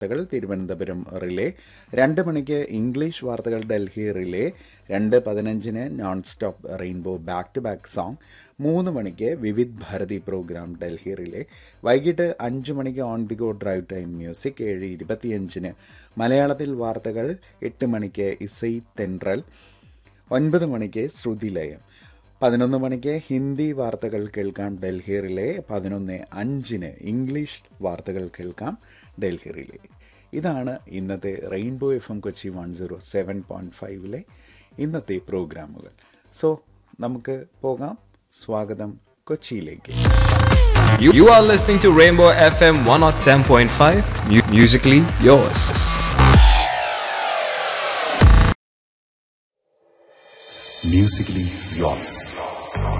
വാർത്തകൾ തിരുവനന്തപുരം റിലേ രണ്ട് മണിക്ക് ഇംഗ്ലീഷ് വാർത്തകൾ ഡൽഹി റിലേ രണ്ട് പതിനഞ്ചിന് non stop rainbow back to back song മൂന്ന് മണിക്ക് വിവിധ് ഭാരതി പ്രോഗ്രാം ഡൽഹി റിലേ വൈകിട്ട് അഞ്ച് മണിക്ക് on the go drive time music ഏഴ് ഇരുപത്തിയഞ്ചിന് മലയാളത്തിൽ വാർത്തകൾ എട്ട് മണിക്ക് ഇസൈ തെൻട്രൽ ഒൻപത് മണിക്ക് ശ്രുതിലയം പതിനൊന്ന് മണിക്ക് ഹിന്ദി വാർത്തകൾ കേൾക്കാം ഡൽഹി റിലേ പതിനൊന്ന് അഞ്ചിന് ഇംഗ്ലീഷ് വാർത്തകൾ കേൾക്കാം ഡൽഹി റിലേ ഇതാണ് ഇന്നത്തെ rainbow F M Kochi one zero seven point ഫൈവിലെ ഇന്നത്തെ പ്രോഗ്രാമുകൾ സോ നമുക്ക് പോകാം സ്വാഗതം കൊച്ചിയിലേക്ക് You, you are listening to Rainbow FM 107.5, mu- musically yours. Musically yours.